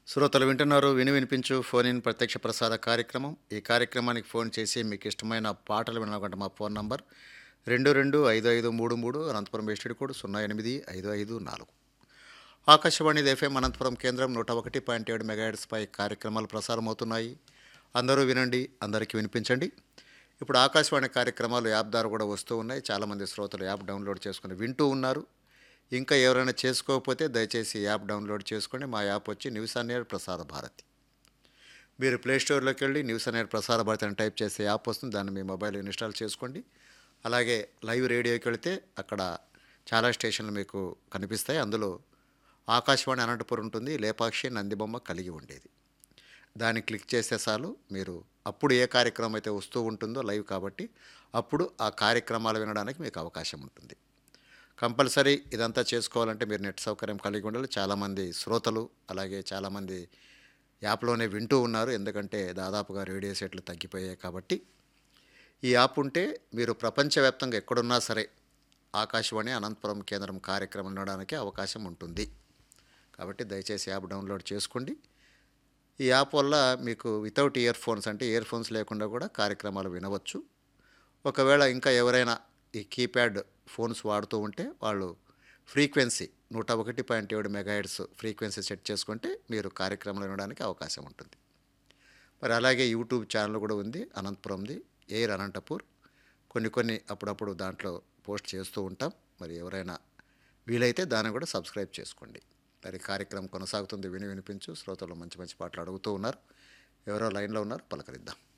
శ్రోతలు వింటున్నారు విని వినిపించు ఫోన్ ఇన్ ప్రత్యక్ష ప్రసార కార్యక్రమం ఈ కార్యక్రమానికి ఫోన్ చేసి మీకు ఇష్టమైన పాటలు వినాలంటే మా ఫోన్ నంబర్ రెండు రెండు ఐదు ఐదు మూడు మూడు అనంతపురం ఎస్టీడీ కోడ్ సున్నా ఎనిమిది ఐదు ఐదు నాలుగు ఆకాశవాణి ఎఫ్ఎం అనంతపురం కేంద్రం నూట ఒకటి పాయింట్ ఏడు మెగాహెడ్స్పై కార్యక్రమాలు ప్రసారం అవుతున్నాయి అందరూ వినండి అందరికీ వినిపించండి ఇప్పుడు ఆకాశవాణి కార్యక్రమాలు యాప్ ద్వారా కూడా వస్తూ ఉన్నాయి చాలామంది శ్రోతలు యాప్ డౌన్లోడ్ చేసుకుని వింటూ ఉన్నారు ఇంకా ఎవరైనా చేసుకోకపోతే దయచేసి యాప్ డౌన్లోడ్ చేసుకోండి మా యాప్ వచ్చి న్యూస్ అనేర్ ప్రసార భారతి మీరు ప్లే స్టోర్లోకి వెళ్ళి న్యూస్ అనేర్ ప్రసార భారతి అని టైప్ చేసే యాప్ వస్తుంది దాన్ని మీ మొబైల్ ఇన్స్టాల్ చేసుకోండి అలాగే లైవ్ రేడియోకి వెళితే అక్కడ చాలా స్టేషన్లు మీకు కనిపిస్తాయి అందులో ఆకాశవాణి అనంతపురం ఉంటుంది లేపాక్షి నందిబొమ్మ కలిగి ఉండేది దాన్ని క్లిక్ చేస్తే చాలు మీరు అప్పుడు ఏ కార్యక్రమం అయితే వస్తూ ఉంటుందో లైవ్ కాబట్టి అప్పుడు ఆ కార్యక్రమాలు వినడానికి మీకు అవకాశం ఉంటుంది కంపల్సరీ ఇదంతా చేసుకోవాలంటే మీరు నెట్ సౌకర్యం కలిగి ఉండాలి చాలామంది శ్రోతలు అలాగే చాలామంది యాప్లోనే వింటూ ఉన్నారు ఎందుకంటే దాదాపుగా రేడియో సెట్లు తగ్గిపోయాయి కాబట్టి ఈ యాప్ ఉంటే మీరు ప్రపంచవ్యాప్తంగా ఎక్కడున్నా సరే ఆకాశవాణి అనంతపురం కేంద్రం కార్యక్రమం వినడానికి అవకాశం ఉంటుంది కాబట్టి దయచేసి యాప్ డౌన్లోడ్ చేసుకోండి ఈ యాప్ వల్ల మీకు వితౌట్ ఇయర్ ఫోన్స్ అంటే ఇయర్ ఫోన్స్ లేకుండా కూడా కార్యక్రమాలు వినవచ్చు ఒకవేళ ఇంకా ఎవరైనా ఈ కీప్యాడ్ ఫోన్స్ వాడుతూ ఉంటే వాళ్ళు ఫ్రీక్వెన్సీ నూట ఒకటి పాయింట్ ఏడు మెగాహెడ్స్ ఫ్రీక్వెన్సీ సెట్ చేసుకుంటే మీరు కార్యక్రమాలు వినడానికి అవకాశం ఉంటుంది మరి అలాగే యూట్యూబ్ ఛానల్ కూడా ఉంది అనంతపురంది ఎయిర్ అనంతపూర్ కొన్ని కొన్ని అప్పుడప్పుడు దాంట్లో పోస్ట్ చేస్తూ ఉంటాం మరి ఎవరైనా వీలైతే దాన్ని కూడా సబ్స్క్రైబ్ చేసుకోండి మరి కార్యక్రమం కొనసాగుతుంది విని వినిపించు శ్రోతలు మంచి మంచి పాటలు అడుగుతూ ఉన్నారు ఎవరో లైన్లో ఉన్నారు పలకరిద్దాం